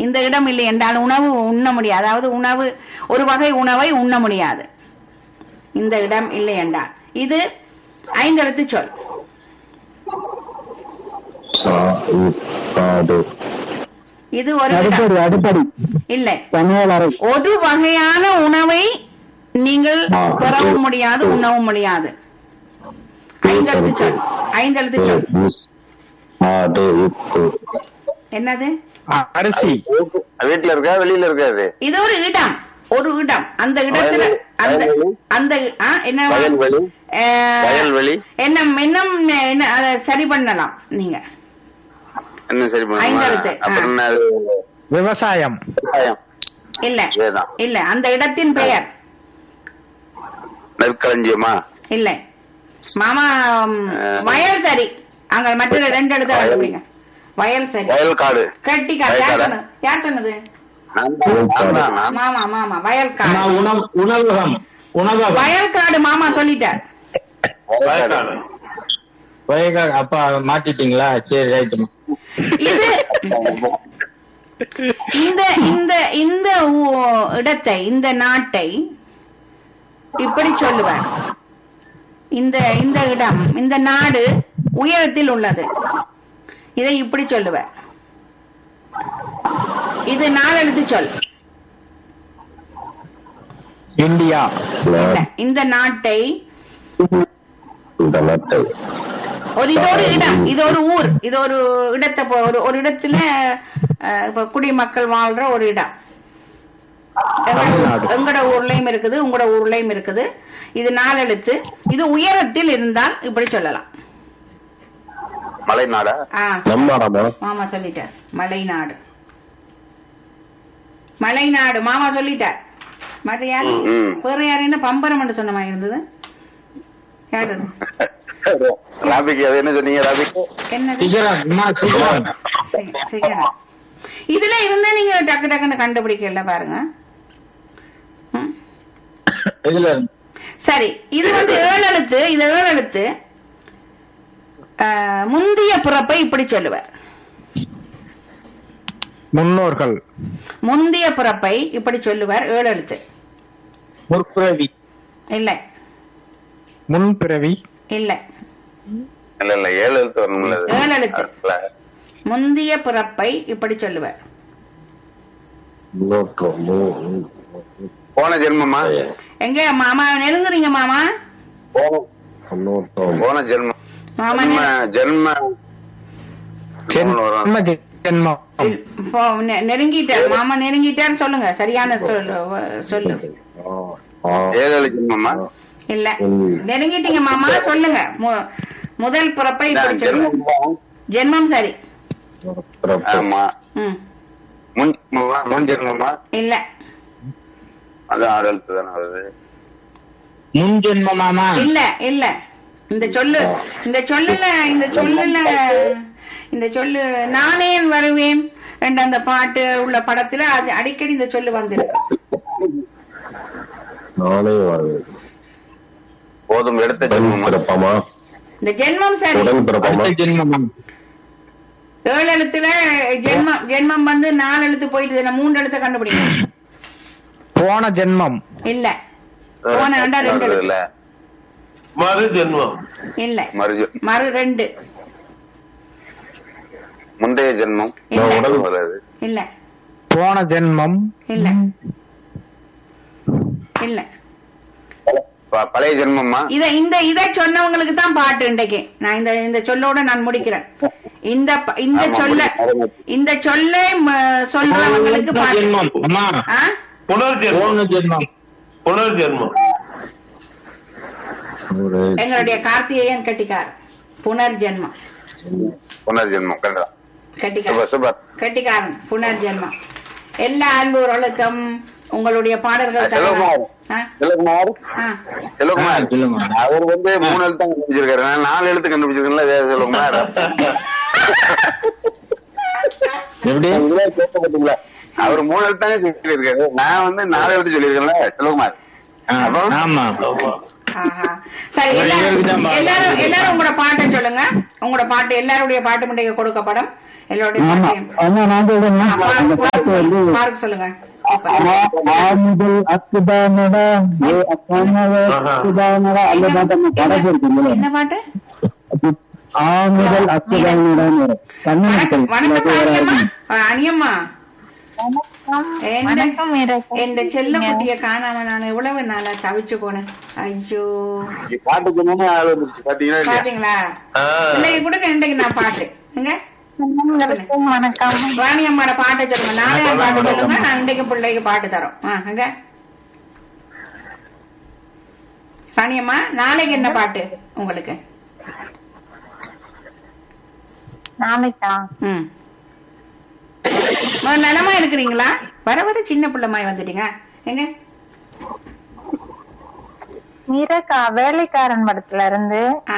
இந்த இடம் இல்லை என்றால் உணவு உண்ண முடியாது அதாவது உணவு ஒரு வகை உணவை உண்ண முடியாது இந்த இடம் இல்லை என்றால் இது ஐந்தெழுத்து சொல் சாப்பாடு இது ஒரு இடம் அடுப்படி அடுப்படி இல்லை சமையல் அறை ஒரு வகையான உணவை நீங்கள் பெறவும் முடியாது உண்ணவும் முடியாது ஐந்தெழுத்து சொல் ஐந்தெழுத்து சொல் ஆடு உப்பு என்னது அ- அரிசி வீட்டுல இருக்கா வெளியில இருக்காது இது ஒரு இடம் ஒரு இடம் அந்த இடத்துல வயல்வெளி. அந்த வயல்வெளி. அந்த ஆ, என்ன வயல்வெளி. அஹ், வயல்வெளி. என்ன இன்னும் என்ன அதை சரி பண்ணலாம் நீங்க என்ன சரி பண்ணுமா ஐந்தெழுத்து, ஆ. அப்புறம் என்ன அது விவசாயம் விவசாயம் இல்ல இதேதான். இல்ல அந்த இடத்தின் பெயர் நெற்களஞ்சியமா இல்ல மாமா ம், வயல் சரி அங்க மற்ற ரெண்டு எழுத கண்டுபிடிங்க வயல் சரி வயல்காடு கட்டிக்கார் யார் வயல்காடா? சொன்னது யார் சொன்னது நான் தான், நான் தான், நான் மாமா மாமா வயல்காடு உணவு உணவகம் உணவகம் வயல்காடு மாமா சொல்லிட்டார் வயல்காடு. வயக்காடு அப்பா மாத்திட்டீங்களா சரி ரைட்டு இது இந்த இந்த இந்த ஊ- இடத்தை இந்த நாட்டை இப்படி சொல்லுவார் இந்த இந்த இடம் இந்த நாடு உயரத்தில் உள்ளது இதை இப்படி சொல்லுவார் இது நாலெழுத்து சொல் இந்தியா இல்ல, இந்த நாட்டை இந்த நாட்டை ஒரு இது ஒரு இடம் இது ஒரு ஊர் இது ஒரு இடத்தை போ- ஒரு ஒரு இடத்துல அஹ், இப்ப குடிமக்கள் வாழ்ற ஒரு இடம் எங்கட- எங்கட ஊர்லயும் இருக்குது உங்களோட ஊர்லயும் இருக்குது இது நாலெழுத்து இது உயரத்தில் இருந்தால் இப்படி சொல்லலாம் மலைநாடா ஆ நம்மாடாமா மாமா சொல்லிட்டார் மலைநாடு மலைநாடு மாமா சொல்லிட்டார் மற்ற யாரு ம், ம். வேற யாரு என்ன பம்பரம் என்று சொன்ன மாதிரி இருந்தது யாரு அது? ராபிக்கு அது என்ன சொன்னீங்க ராபிக்கு என்னது சிகரம் அம்மா சிகரம் சரி, சிகரம். இதுல இருந்தா நீங்க டக்கு டக்குன்னு கண்டுபிடிக்கல பாருங்க ம். இதுல சரி இது வந்து ஏழு எழுத்து இது ஏழு எழுத்து அஹ், முந்திய பிறப்பை இப்படி சொல்லுவார் முன்னோர்கள் முந்திய பிறப்பை இப்படி சொல்லுவார் ஏழு எழுத்து முற்பிறவி இல்ல முன்பிறவி இல்ல இல்ல இல்ல ஏழு எழுத்து வரணும்ல அது. ஏழு எழுத்து. அதுல முந்திய பிறப்பை இப்படி சொல்லுவார் நோக்கம் போன ஜென்மமா எங்க மாமா நெருங்குறீங்க மாமா நோக்கம் போன ஜென்மம் மாமா ஜென்ம நெரு- ஜென்ம ஜென்மம் வரும். ஜென்ம ஜென்மம் இப்போ நெ- நெருங்கிட்டார் மாமா நெருங்கிட்டார் சொல்லுங்க சரியான சொல்லு சொல்லு ஏழு எழுத்து ஜென்மமா இல்ல நெருங்கிட்டீங்க மாமா சொல்லுங்க மு- முதல் பிறப்பை இப்படி சொல்லுங்க ஜென்மம். ஜென்மம் சரி ஆமா ம் முன் ஜென்மமா முன் ஜென்மமா இல்ல அது ஆறு எழுத்து தானே வருது முன் ஜென்மமாமா இல்ல இல்ல இந்த சொல்லு இந்த சொல்லுல இந்த சொல்லுல இந்த சொல்லு நானே வருவேன் என்ற அந்த பாட்டு உள்ள படத்துல அது அடிக்கடி இந்த சொல்லு வந்திருக்கு நானே வருவேன் போதும் எடுத்த உடன் ஜென்மமா பிறப்பமா இந்த ஜென்மம் சரி உடன் பிறப்பமா அடுத்த ஜென்மம் ஏழு எழுத்துல ஜென்மம் ஜென்மம் வந்து நாலு எழுத்து போயிட்டு நான் மூன்று எழுத்த கண்டுபிடிக்கணும் போன ஜென்மம் இல்ல போன ரெண்டா ரெண்டு எழுத்து. இல்ல மறு ஜென்மம் இல்ல மறு மறு ரெண்டு முந்தைய ஜென்மம் இல்ல. உடல் வராது இல்ல போன ஜென்மம் இல்ல இல்ல ப- பழைய ஜென்மமா இத இந்த இத சொன்னவங்களுக்கு தான் பாட்டு இன்றைக்கு நான் இந்த இந்த சொல்லோட நான் முடிக்கிறேன் இந்த ப- இந்த ஆமா, சொல்ல முடிக்கிறேன். இந்த சொல்ல சொல்றவங்களுக்கு போன பாட்டு ஜென்மம் அம்மா ஆ? புனர்ஜென்மம் போன ஜென்மம் புனர்ஜென்மம் ஒரு எங்களுடைய கார்த்திகேயன் கட்டிக்கார் புனர்ஜென்மம் புனர்ஜென்மம் கண்டா கட்டிக்காரன் சூப்பர் சூப்பர் கட்டிக்காரன் புனர்ஜென்மம் எல்லா அன்புறளுக்கும் உங்களுடைய பாடல்கள் செல்வகுமார் ஆ? செல்வகுமார் ஆ. செல்வகுமார் ஆ, சொல்லுங்க. அவர் வந்து மூணு எழுத்து கண்டுபிடிச்சிருக்காரு நான் நாலு எழுத்து கண்டுபிடிச்சிருக்கேன்ல வேற செல்வகுமார் எப்படி நீங்களே கேட்க மாட்டீங்களா? அவர் மூணு எழுத்து தாங்க சொல்லியிருக்காரு நான் வந்து நாலு எழுத்து சொல்லியிருக்கேன்ல செல்வகுமார் ஆ, ஆமா ஆமா ஆஹா. சரி எல்லாரும் இவருக்கு தான் பாட்டு. எல்லாரும் எல்லாரும் உங்களோட பாட்டை சொல்லுங்க உங்களோட பாட்டு எல்லாருடைய பாட்டு முண்டைக்கு கொடுக்கப்படும் எல்லோருடைய ஆமா பாட்டையும் ஆமா நான் சொல்றேன்னா ஆ, பாரு- அந்த பாட்டு வந்து பாரு- பாருக்கு சொல்லுங்க ஆமுதல் அக்குதானடா ஏ அக்கானவ அக்குதானடா அந்த பாட்டு அந்த படம் இருக்குல்ல என்ன பாட்டு ஆமுதல் அக்குதானடான்னு வரும் கண்ணன் வணக்கம் வணக்கம் அனியம்மா ஆ, அனியம்மா வணக்கம் மீரா. என் செல்ல குட்டிய காணாம நான் எவ்வளவு நாளா தவிச்சு போனேன் ஐயோ பாட்டு சொன்னோன்னே ஆள் வந்துருச்சு பாத்தீங்களா இல்லையா? பாத்தீங்களா ஆ. பிள்ளைக்கு கொடுக்க இன்றைக்கு நான் பாட்டு எங்க அனைவருக்கும் வணக்கம் ராணி அம்மாட பாட்டை சொல்லுங்க நானே பாட்டு சொல்லுங்க நான் இன்றைக்கு பிள்ளைக்கு பாட்டு தரோம் ஆ, எங்க ராணி அம்மா நாளைக்கு என்ன பாட்டு உங்களுக்கு நாளைக்கா ம் முதல்ல நலமா இருக்கிறீங்களா வர வர சின்ன பிள்ளைமாய் வந்துட்டீங்க எங்க மீரக்கா வேலைக்காரன் படத்துல இருந்து ஆ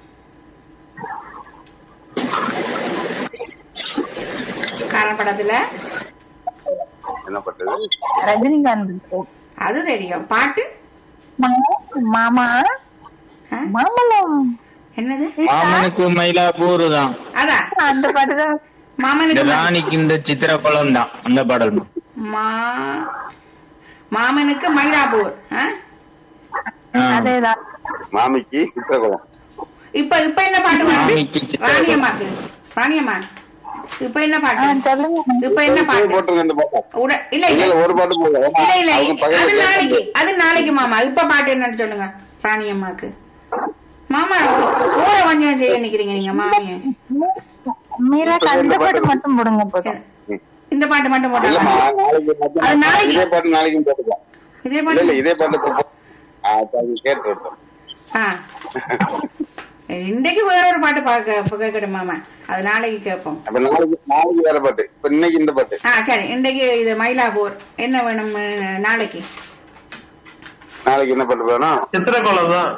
காரன் படத்துல என்ன பண்றது ரஜினிகாந்த் இருக்கு. அது தெரியும் பாட்டு மா- மாமா ஆ? மாமலம் என்னது மாமனுக்கு மயிலாப்பூர் தான் அதான் அந்த பாட்டு தான் இந்த மாமனுக்கு ம- ராணிக்கு இந்த சித்திர குளம் தான் அந்த பாடல் தான். மா மாமனுக்கு மயிலாப்பூர் ஆ? ஆ. அதேதான் மாமிக்கு சித்திரகுளம் இப்ப இப்ப என்ன பாட்டு வருது மாமிக்கு சித்திரை ராணியம்மாக்கு ராணியம்மா இப்ப என்ன ஆ, பாட்டு சொல்லுங்க இப்ப என்ன பாட்டு போட்டுருங்க இந்த பாட்டை உட- இல்ல இல்ல இல்ல ஒரு பாட்டு போதும் ஏன்னா இல்ல இல்ல அவங்க அது பக்கத்துல நாளைக்கு அது நாளைக்கு மாமா இப்ப பாட்டு என்னன்னு சொல்லுங்க ராணியம்மாக்கு மாமா ஊர வஞ்சம் செய்ய நிக்கிறீங்க நீங்க மாமிய மீரக்கா அந்த பாட்டு மட்டும் போடுங்க போதும் இந்த பாட்டு மட்டும் இல்லம்மா போட்டாங்க நாளைக்கு மட்டும் அது நாளைக்கு. இதே பாட்டு நாளைக்கும் போட்டுக்கலாம் இதே இல்ல இல்ல பாட்டு இதே பாட்டு இப்போ போ- ஆ, அப்ப அது கேட்டு இருக்கோம். ஆ இன்றைக்கு வேற ஒரு பாட்டு பார்க்க கேட்கணும் மாமா அது நாளைக்கு கேட்போம் அப்ப நாளைக்கு நாளைக்கு வேற பாட்டு இப்ப இன்னைக்கு இந்த பாட்டு ஆ சரி இன்றைக்கு இது மயிலாப்பூர் என்ன வேணும் அஹ், நாளைக்கு நாளைக்கு என்ன பாட்டு வேணும் சித்திரக்குளம் தான்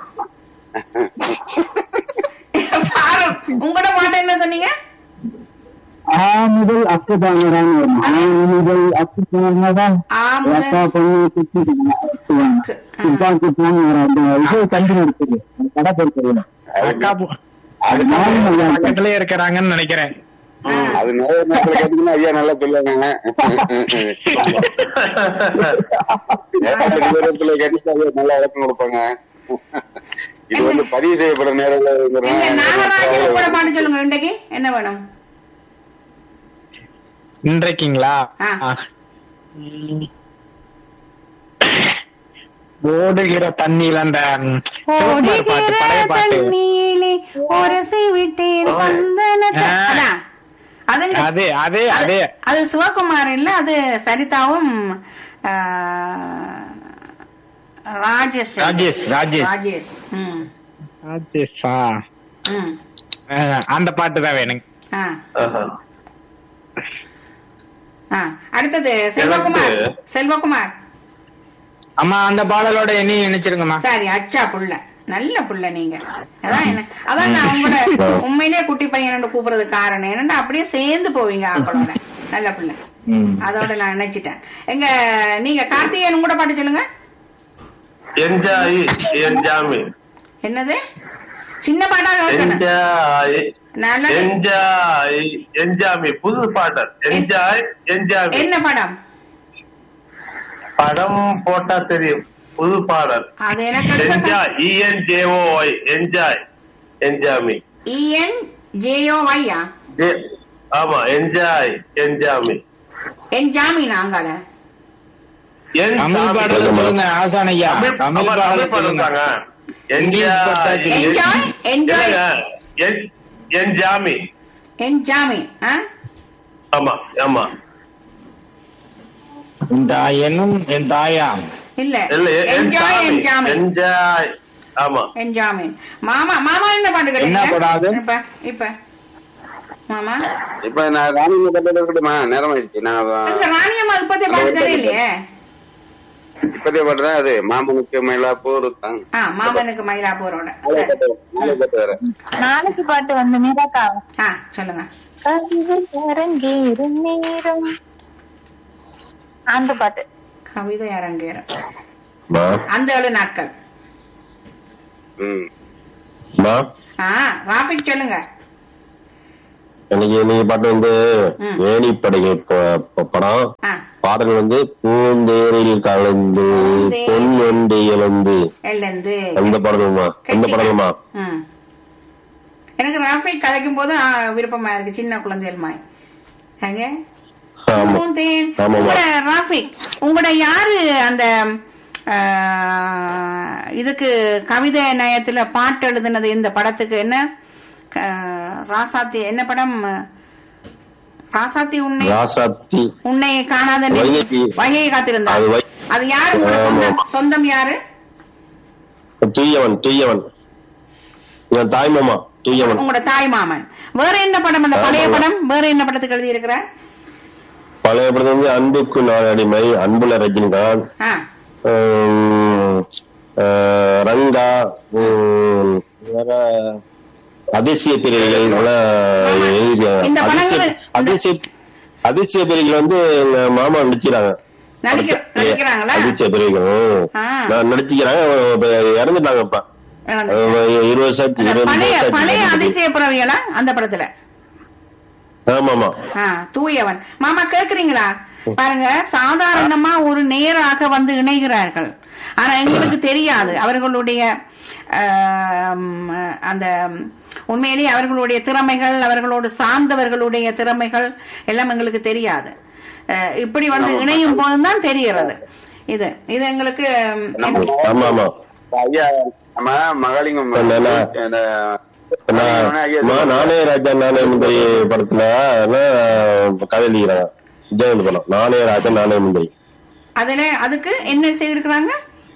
பாரு, உங்களோட பாட்டு என்ன சொன்னீங்க ஆமுதல் அக்குதானடான்னு வரும் ஆமுதல் அக்குதானடா ஆ முதல் ஏக்கா பொண்ணு குத்தி துப்பாக்கி போன வர அந்த இசை கண்டு இருக்குது அந்த படம் பேர் தெரியல அக்கா பு- அது நானும் நல்லா இருக்கேன். பக்கத்திலே இருக்கிறாங்கன்னு நினைக்கிறேன் அது நிறைய நேரத்துல கேட்டீங்கன்னா ஐயா நல்லா சொல்லுவாங்க நேரத்துல கேட்டீங்கன்னா ஐயா நல்லா விளக்கம் கொடுப்பாங்க இது வந்து பதிவு செய்யப்பட எங்க நாகராஜன் கூட நேரம் பாட்டு சொல்லுங்க இன்றைக்கு என்ன வேணும் இன்றைக்குங்களா ஆ. ஆ. ம். ஓடுகிற தண்ணியில அந்த ம், சிவகுமார் பாட்டு பழைய பாட்டு தண்ணீரிலே உரசி விட்டேன் சந்தனத்தை ஆ. அதான் அதுங்க அதே அதே அதே அது- அது சிவகுமார் இல்ல அது சரிதாவும் ஆ, ராஜேஷ் ராஜேஷ், ராஜேஷ். ராஜேஷ் ம் ராஜேஷா. ம் ஆ, அந்த பாட்டு தான் வேணுங்க ஆ ஆஹா. ஆ அடுத்தது செல்வகுமார் எனக்கு- செல்வகுமார் அம்மா அந்த பாடலோட என்னையும் இணைச்சிருங்கம்மா சரி அச்சா புள்ள நல்ல புள்ள நீங்க அதான் என்ன அதான் நான் உங்களோட உண்மையிலேயே குட்டி பையன் கூப்பிடுறது காரணம் என்னன்னா அப்படியே சேர்ந்து போவீங்க ஆக்களோட நல்ல புள்ள ம். அதோட நான் நினைச்சிட்டேன் எங்க நீங்க கார்த்திகேயன் கூட பாட்டு சொல்லுங்க என்ஜாய் என் ஜாமி என்னது சின்ன பாட்டா கேட்கணும் என்ஜாய் நல்ல என்ஜாய் என்ஜாமி புது பாடல் என்ஜாய் என்ஜாமி என்ன படம் படம் போட்டா தெரியும் புது பாடல் அது எனக்கு என்ஜாய் இஎன்ஜேஓஒய் என்ஜாய் என்ஜாமி இஎன் ஜேஓ வையா ஜே- ஆமா என்ஜாய் என்ஜாமி என் ஜாமீன் அங்கால என் தமிழ் சாமி. பாடல் சொல்லுங்க ஆசான் ஐயா தமிழ் தமிழ் ஆமா, பாடல் தமிழ் பாடல் சொல்லுங்க தாங்க இங்கிலீஷ் என்ஜாய் பட்டாச்சு. Enjoy, enjoy. இல்லைங்க. என் என் ஜாமி என் ஜாமீன் ஆ ஆமா ஆமா என் தாயனும் என் தாயா இல்ல இல்ல என் என்ஜாய் என் ஜாமி ஜாமீன் என்ஜாய் ஆமா என் ஜாமீன் மாமா மாமா என்ன பாட்டு என்ன படம் அது? கேட்டீங்க இப்ப இப்ப மாமா இப்ப நான் ராணி பாட்டு இருக்கட்டுமா நேரம் ஆயிடுச்சு நான் அங்க அதான் ராணியம்மா இப்பத்தே பாட்டு தெரியலையே இப்பதே பாட்டுதான் அது மாமனுக்கு மயிலாப்பூர் தான் ஆ மாமனுக்கு மயிலாப்பூரோட நாளை பாட்டு நாளை பாட்டு வேற நாளைக்கு பாட்டு வந்து மீரக்கா ஆ சொல்லுங்க கவிதை அரங்கேறும் நேரம் அந்த பாட்டு கவிதை அரங்கேறும் மா அந்த ஏழு நாட்கள் ம் மா ஆ ராபிக் சொல்லுங்க எனக்கு நீங்க பாட்டு வந்து ம். ஏணிப்படைகள் ப- ப- படம் ஆ பாடல் வந்து பூந்தேரில் கலந்து பூந்தேரில் பொன் ஒண்டி இழந்து எல்லந்து அந்த படலுமா அந்த படலுமா ம். எனக்கு ராஃபி கதைக்கும் போது ஆ, விருப்பமா இருக்கு சின்ன குழந்தைகள் மாய் ஏங்க? ஆமா பூந்தேன். ஆமாமா. உங்களோட ராஃபி உங்களோட யாரு அந்த ஆ, இதுக்கு கவிதை நயத்துல பாட்டு எழுதுனது இந்த படத்துக்கு என்ன க- ராசாத்தி என்ன படம் ராசாத்தி உன்னை ராசாத்தி உன்னை காணாத வைகை. வகையை காத்திருந்தா அது வை- அது யாரு உங்களோட சொந்தம் ஆமா. சொந்தம் யாரு தூயவன் தூயவன் என் தாய்மாமா தூயவன் உங்களோட தாய் மாமன் வேற என்ன படம் அந்த பழைய ஆமா. படம் வேற என்ன படத்துக்கு எழுதி இருக்கிற பழைய படத்துல வந்து அன்புக்கு நான் அடிமை அன்புல ரஜினிகாந்த் உம், அஹ், ரங்கா உம், வேற அதிசய பிரிவுகள் எல்லாம் எழுதியிருக்காங்க. இந்த படங்கள் அதிசய- அதிசய அதிசய பிரிவுகள் வந்து எங்க மாமா நடிக்கிறாங்க நடிக்க- நடிக்கிறாங்களா? அதிசய பிரிவுகள் உம். ஆ. நான் நடிச்சுக்கிறாங்க இப்ப இறந்துட்டாங்க இப்ப அஹ், இருபது வருஷத்து அந்த இருபது பழைய பழைய வருஷத்து அதிசய புறவியலா அந்த படத்துல ஆமா ஆமா ஆ, தூயவன் மாமா கேக்குறீங்களா பாருங்க சாதாரணமா ஒரு நேராக வந்து இணைகிறார்கள் ஆனா எங்களுக்கு தெரியாது அவர்களுடைய ஆம், அந்த உண்மையிலேயே அவர்களுடைய திறமைகள் அவர்களோடு சார்ந்தவர்களுடைய திறமைகள் எல்லாம் எங்களுக்கு தெரியாது அஹ், இப்படி வந்து இணையும் போதுதான் தெரிகிறது இது இது எங்களுக்கு ம், ஆமா ஆமா ஐயா நம்ம மகாலிங்கம் என்னன்னா? இந்த நான் ஐயா, நான் நானே ராஜா நானே முந்திரி படத்துல நான் கதை எழுதிக்கிறேன் விஜயகாந்த் படம் நானே ராஜா நானே முந்திரி அதுல அதுக்கு என்ன செய்திருக்கிறாங்க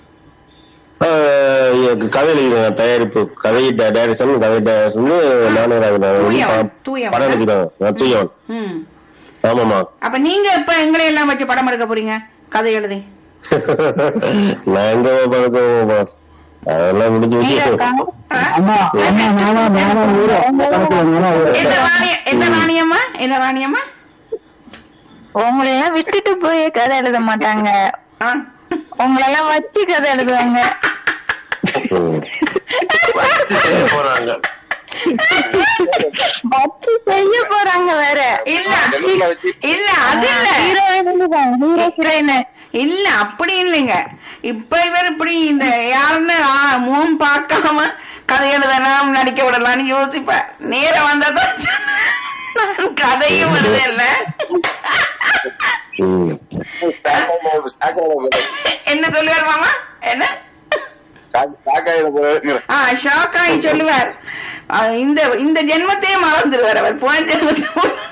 ஆஹ் எனக்கு கதை எழுதிக்கிறேன் தயாரிப்பு கதை டைரக்ஷன் கதை டைரக்ஷன் நானே ராஜா நானே முந்திரி தூயவன், படம் தூயவன். படம் எழுதிக்கிறேன் நான் தூயவன் ம் ஆமாமா அப்ப நீங்க இப்ப எங்களை எல்லாம் வச்சு படம் எடுக்க போறீங்க கதை எழுதி நான் எங்க பழக்கம் அதெல்லாம் முடிஞ்சு நீங்க வச்சு ஆ? அம்மா அம்மா நானா நானா ஊரு பக்கத்துல நானா ஊரு என்ன ராணி என்ன ராணியம்மா என்ன ராணியம்மா உங்களை எல்லாம் விட்டுட்டு போய் கதை எழுத மாட்டாங்க ஆ? உங்களை எல்லாம் வச்சு கதை எழுதுவாங்க போறாங்க வச்சு செய்ய போறாங்க வேற இல்ல இல்ல அது இல்ல ஹீரோயின் தான் ஹீரோ ஹீரோயின் இல்ல அப்படி இல்லைங்க இப்ப இவர் இப்படி இந்த யாருன்னு ஆ, முகம் பார்க்காம கதை எழுதலாம் நடிக்க விடலாம்னு யோசிப்பேன் நேரம் வந்ததான் நான் கதையும் எழுதல ம். என்ன சொல்லுவார் மாமா என்ன ஆ ஷாக் ஆகி சொல்லுவார் ஆ, இந்த இந்த ஜென்மத்தையே மறந்துடுவார் அவர் போன ஜென்மத்தை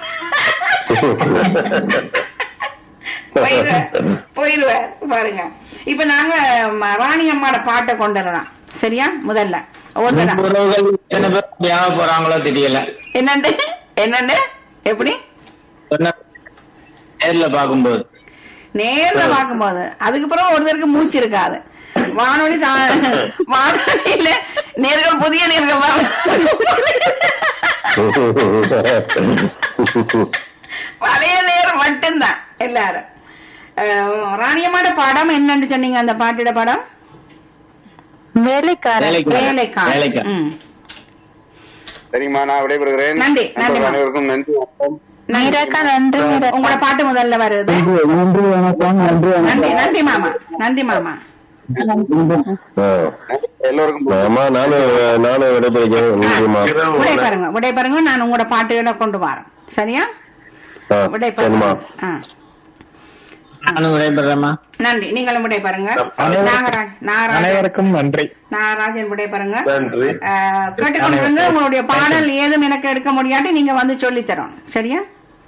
போயிருவார் போயிருவார் பாருங்க இப்ப நாங்க ம- ராணி அம்மாட பாட்டை கொண்டு வரலாம் சரியா முதல்ல ஒரு தடவை. உறவுகள் எத்தனை பேர் ஞாபகம் போறாங்களோ தெரியல என்னண்டு என்னண்டு எப்படி சொன்ன நேர்ல பாக்கும்போது நேர்ல பார்க்கும்போது அதுக்கு பிறகு ஒருத்தருக்கு மூச்சு இருக்காது வானொலி தா- வானொலியில நேர்கள் புதிய நேர்கள் வர- பழைய நேரம் மட்டும்தான் எல்லாரும் அஹ், ராணியம்மாட படம் என்னன்னு சொன்னீங்க அந்த பாட்டோட படம் வேலைக்காரன் வேலைக்காரன். வேலைக்காரன் வேலைக்காரன். ம். சரிங்கம்மா நான் விடைபெறுகிறேன் நன்றி, நன்றி. அனைவருக்கும் நன்றி வணக்கம் மீராக்கா நன்றி மீரா உங்களோட பாட்டு முதல்ல வருது நன்றி நன்றி வணக்கம் நன்றி நன்றி வணக்கம் நன்றி மாமா நன்றி மாமா ஆ. எல்லோருக்கும் ஆமா நானும் நானும் விடைபெறுகிறேன் நன்றிம்மா விடை பாருங்க விடை பாருங்க நான் உங்களோட பாட்டுகளை கொண்டு வரேன் சரியா ஆ, விடை சரிம்மா பாருங்க ஆ. நானும் விடைபெறேம்மா நன்றி நீங்களும் விடை பாருங்க நாகராஜ் நாகராஜன் அனைவருக்கும் நன்றி நாகராஜன் விடை பாருங்க நன்றி அஹ், கேட்டுக்கொண்டிருங்க உங்களுடைய பாடல் ஏதும் எனக்கு எடுக்க முடியாட்டி நீங்க வந்து சொல்லி தரணும் சரியா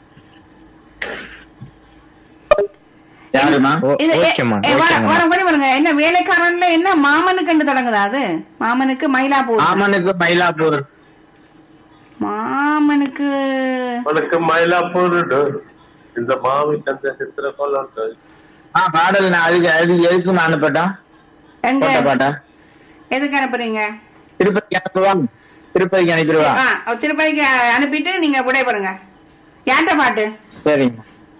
யாருமா இது எ- எ- வர- வர வர வருங்க என்ன வேலைக்காரன்ல என்ன மாமனுக்கு தொடங்குதா அது மாமனுக்கு மயிலாப்பூர் மாமனுக்கு மயிலாப்பூர் மாமனுக்கு உனக்கு மயிலாப்பூர் இந்த மாவி தந்த சித்திர கொள்ளம் ஆ பாடல் நான் அதுக்கு அதுக்கு எதுக்கு நான் அனுப்பட்டா எங்க போட்ட பாட்டா எதுக்கு அனுப்புறீங்க திருப்பதிக்கு அனுப்புவா திருப்பதிக்கு அனுப்பிடுவா ஆ திருப்பதிக்கு அனுப்பிட்டு நீங்க விடை பாருங்க யார்கிட்ட பாட்டு சரிங்க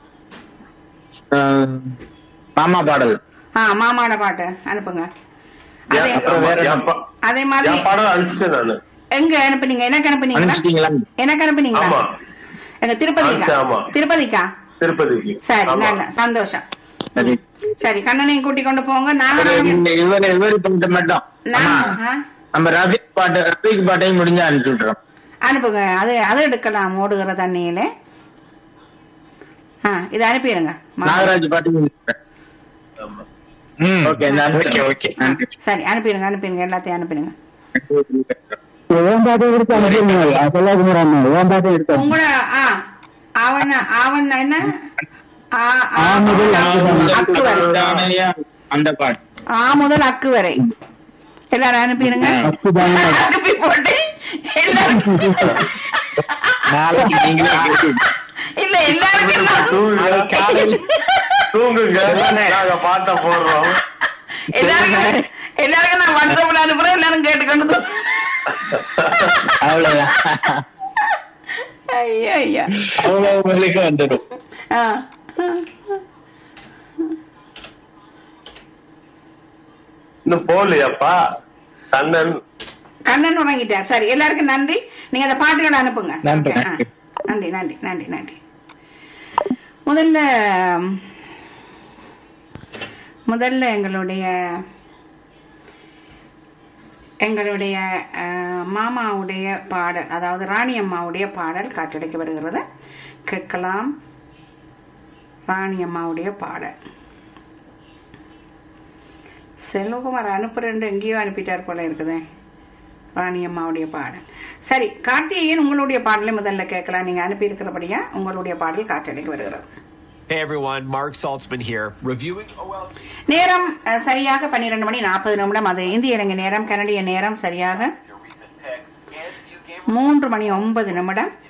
ஆம், மாமா பாடல் ஆ மாமாட பாட்டு அனுப்புங்க அதே அப்புறம் வேற என்ன? அதே மாதிரி என் படம் அனுப்பிச்சேன் நானு எங்க அனுப்புனீங்க எனக்கு அனுப்புனீங்களா அனுப்பிச்சிட்டீங்களா எனக்கு அனுப்புனீங்களா ஆமா. எங்க திருப்பதிக்கா ஆமா. திருப்பதிக்கா திருப்பதிக்கு சரி ஆமா. நல்ல சந்தோஷம் சரி. சரி கண்ணனையும் கூட்டிக் கொண்டு போங்க இவரு நாகராஜன் இந்த- இவரு இவரு பாட்டு மட்டும் நான் ஆமா. ஆ? நம்ம ரஃபிக் பாட்டு ரஃபிக் பாட்டையும் முடிஞ்சா அனுப்பிச்சு விட்டுறோம் அனுப்புங்க அது அது எடுக்கலாம் ஓடுகிற தண்ணியில ஆ இது அனுப்பிடுங்க மா- நாகராஜ் பாட்டையும் ஆமா. ஓகே ஓகே ஓகே ஆ, சரி அனுப்பிடுங்க அனுப்பிடுங்க எல்லாத்தையும் அனுப்பிடுங்க ஓம் பாட்டை எடுத்து அனுப்பிடுங்க சொல்லாக்குமார் அண்ணா ஓம் பாட்டை எடுத்து அனுப்புங்க. உங்களோட ஆ அவன் அவன் என்ன ஆ, ஆ, ஆ முதல் அக்கு வரை. அந்த பாட்டு ஆ முதல் அக்கு வரை எல்லாரும் அனுப்பிடுங்க அக்குதானே. அனுப்பி போட்டு எல்லாரும் நாளைக்கு நீங்களே கேட்டு இல்ல எல்லாருக்கும் நான்- தூங்குங்க தூங்குங்க நாங்க பாட்ட போடுறோம் எல்லாருக்கும் எல்லாருக்கும் நான் வாட்ஸ்அப்ல அனுப்புறேன் எல்லாரும் கேட்டுக்கொண்டு தூ- அவ்வளவுதான் ஐயா ஐயா அவ்வளவு உங்களுக்கு வந்துடும் ஆ. இன்னும் போகலையாப்பா கண்ணன் கண்ணன் உறங்கிட்டேன் சரி எல்லாருக்கும் நன்றி நீங்க அந்த பாட்டுகளை அனுப்புங்க நன்றி. ஆ, நன்றி நன்றி நன்றி நன்றி முதல்ல முதல்ல எங்களுடைய எங்களுடைய அஹ், மாமாவுடைய பாடல் அதாவது ராணி அம்மாவுடைய பாடல் காற்றடைக்கு வருகிறது கேட்கலாம் ராணி அம்மாவுடைய பாடல் செல்வகுமார் அனுப்புறேன் எங்கேயோ அனுப்பிட்டார் போல இருக்குதே ராணி அம்மாவுடைய பாடல் சரி கார்த்திகேயன் உங்களுடைய பாடலை முதல்ல கேட்கலாம் நீங்க அனுப்பி இருக்கிறபடியா உங்களுடைய பாடல் காற்றடைக்கு வருகிறது Hey everyone, Mark Saltzman here, reviewing OLG. நேரம் அஹ், சரியாக பன்னிரண்டு மணி நாற்பது நிமிடம் அது இந்திய இலங்கை நேரம் கனடிய நேரம் சரியாக Your recent picks and view game மூன்று மணி ஒன்பது நிமிடம்